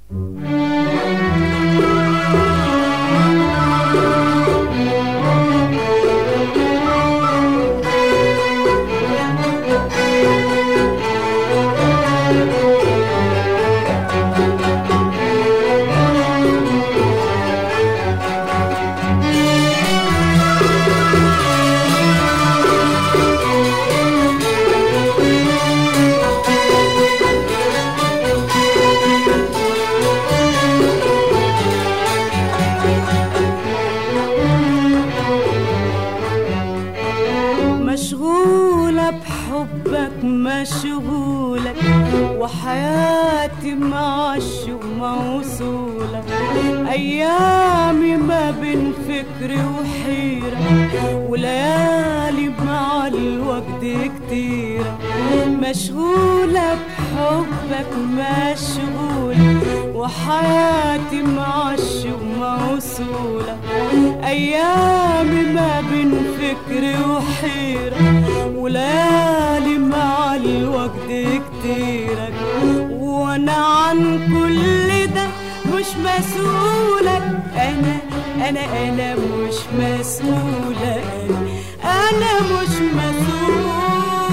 مشغولة بحبك مشغولة وحياتي مع الشوق موصولة أيامي ما بين فكر وحيرة وليالي مع الوقت كتيرة مشغولة بحبك مشغولة وحياتي مع الشوق موصولة أيامي ما بين فكر وحيرة وليالي مع الوقت كتيرة وأنا عن كل ده مش مسؤولة أنا أنا أنا مش مسؤولة أنا, أنا مش مسؤولة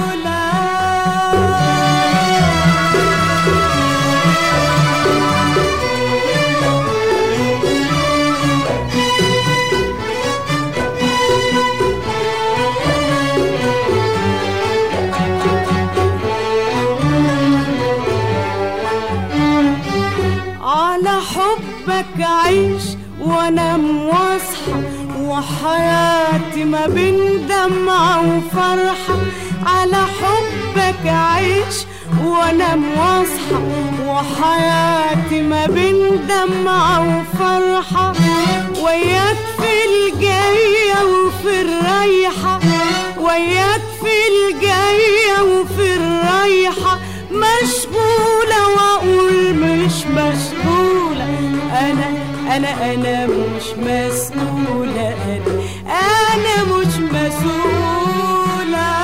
على حبك عيش وانا واصحى وحياتي ما بين دمعة وفرحة على حبك عيش وانا واصحى وحياتي ما بين دمعة وفرحة وياك في الجاية وفي الرايحة وياك في الجاية وفي الرايحة مشغولة وأقول مش مشغولة أنا أنا أنا مش مسؤولة أنا أنا مش مسؤولة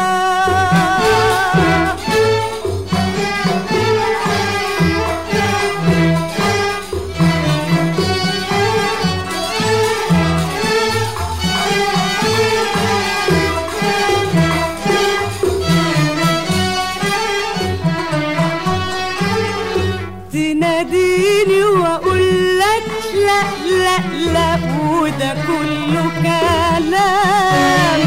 تناديني واقول لك لا لا لا وده كله كلام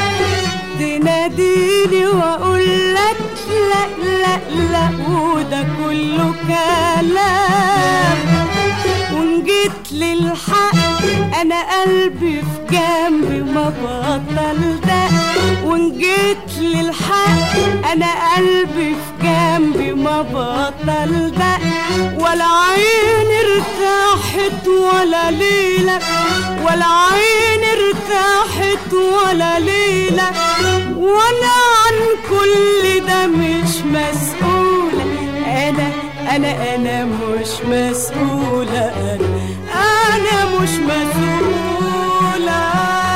تناديني واقول لك لا لا لا وده كله كلام وان جيت للحق انا قلبي في جنبي ما بطل ده وان جيت للحق انا قلبي في جنبي ما بطل ده ولا عين ارتاحت ولا ليلة ولا عين ارتاحت ولا ليلة وانا عن كل ده مش مسؤولة انا انا انا مش مسؤولة انا انا مش مسؤولة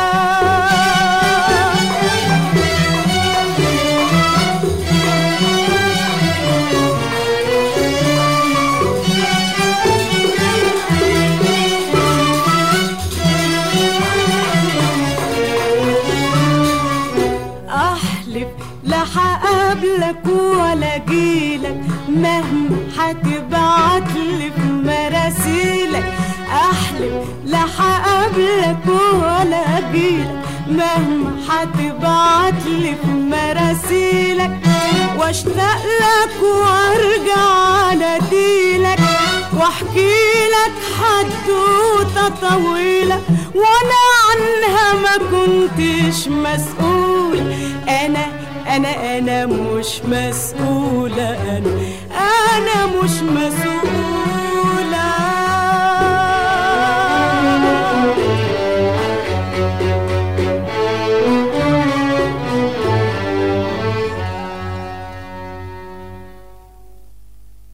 احلف لا هقابلك ولا اجيلك مهما هتبعتلي في مراسيلك احلف لا هقابلك ولا اجيلك مهما هتبعتلي في مراسيلك واشتاق لك وارجع اناديلك واحكي لك حدوته طويله وانا عنها ما كنتش مسؤول انا انا انا مش مسؤوله انا انا مش مسؤوله